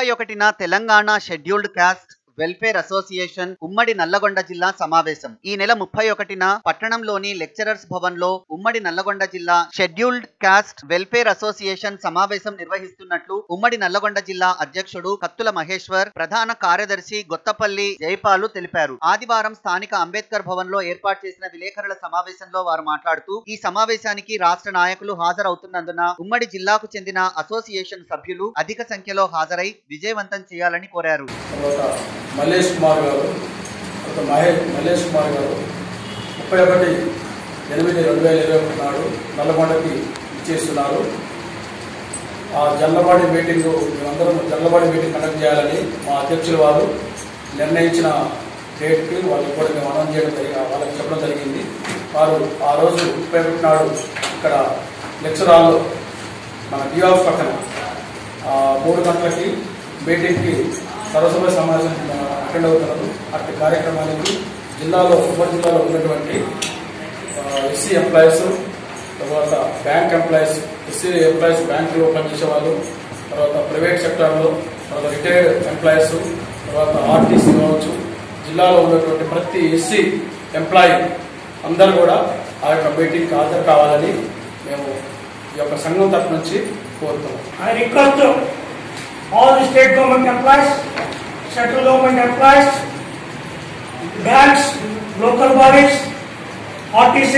ముప్పై ఒకటిన Telangana scheduled caste welfare association ఉమ్మడి నల్లగొండ జిల్లా సమావేశం ఈ నెల ముప్పై ఒకటిన పట్టణంలోని లెక్చరర్స్ భవన్ లో ఉమ్మడి నల్లగొండ జిల్లా షెడ్యూల్డ్ కాస్ట్ వెల్ఫేర్ అసోసియేషన్ సమావేశం నిర్వహిస్తున్నట్లు ఉమ్మడి నల్లగొండ జిల్లా అధ్యక్షుడు కత్తుల మహేశ్వర్ ప్రధాన కార్యదర్శి గొత్తపల్లి జైపాలు తెలిపారు ఆదివారం స్థానిక అంబేద్కర్ భవన్ లో ఏర్పాటు చేసిన విలేకరుల సమావేశంలో వారు మాట్లాడుతూ ఈ సమావేశానికి రాష్ట్ర నాయకులు హాజరవుతున్నందున ఉమ్మడి జిల్లాకు చెందిన అసోసియేషన్ సభ్యులు అధిక సంఖ్యలో హాజరై విజయవంతం చేయాలని కోరారు తర్వాత మల్లేష్ కుమార్ గారు తర్వాత మహేష్ మల్లేష్ కుమార్ గారు ముప్పై ఒకటి ఎనిమిది రెండు వేల ఇరవై ఒకటి నాడు నల్లగొండకి ఇచ్చేస్తున్నారు ఆ జల్లవాడి మీటింగ్ మేమందరం జల్లవాడి మీటింగ్ కండక్ట్ చేయాలని మా అధ్యక్షులు వారు నిర్ణయించిన డేట్కి వాళ్ళకి కూడా మేము అనౌన్స్ చేయడం జరిగి వాళ్ళకి చెప్పడం జరిగింది వారు ఆ రోజు ముప్పై ఒకటి నాడు ఇక్కడ లెక్చర్ హాల్లో మన డిఆఫ్ పక్కన ఆ, మూడు గంటలకి మీటింగ్కి సర్వసభ సమావేశం అటెండ్ అవుతున్నారు అట్టి కార్యక్రమానికి జిల్లాలో ఉమ్మడి జిల్లాలో ఉన్నటువంటి ఎస్సీ ఎంప్లాయీస్ తర్వాత బ్యాంక్ ఎంప్లాయీస్ ఎస్సీ ఎంప్లాయీస్ బ్యాంకులో పనిచేసే వాళ్ళు తర్వాత ప్రైవేట్ సెక్టార్లో తర్వాత రిటైర్డ్ ఎంప్లాయీస్ తర్వాత ఆర్టీసీ కావచ్చు జిల్లాలో ఉన్నటువంటి ప్రతి ఎస్సీ ఎంప్లాయీ అందరూ కూడా ఆ యొక్క మీటింగ్కి హాజరు కావాలని మేము ఈ యొక్క సంఘం తరఫు నుంచి కోరుతున్నాం I request all the state government employees, central government employees, banks, local bodies, RTC,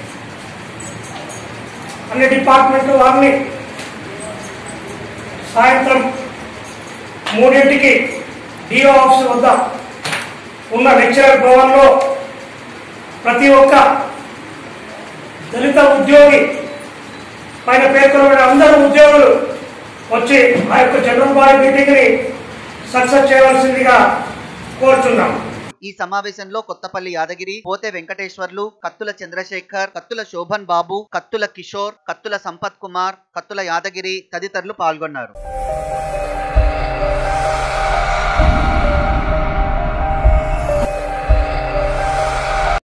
అన్ని డిపార్ట్మెంట్ వారిని సాయంత్రం మూడింటికి డిఓ ఆఫీస్ వద్ద ఉన్న లెక్చరర్ భవన్లో ప్రతి ఒక్క దళిత ఉద్యోగి పైన పేర్కొన్న అందరు ఉద్యోగులు వచ్చి ఆ యొక్క జనరల్ బాడీ మీటింగ్ ని సక్సెస్ చేయవలసిందిగా కోరుతున్నాం ఈ సమావేశంలో కొత్తపల్లి యాదగిరి పోతే వెంకటేశ్వర్లు కత్తుల చంద్రశేఖర్ కత్తుల శోభన్ బాబు కత్తుల కిషోర్ కత్తుల సంపత్ కుమార్ కత్తుల యాదగిరి తదితరులు పాల్గొన్నారు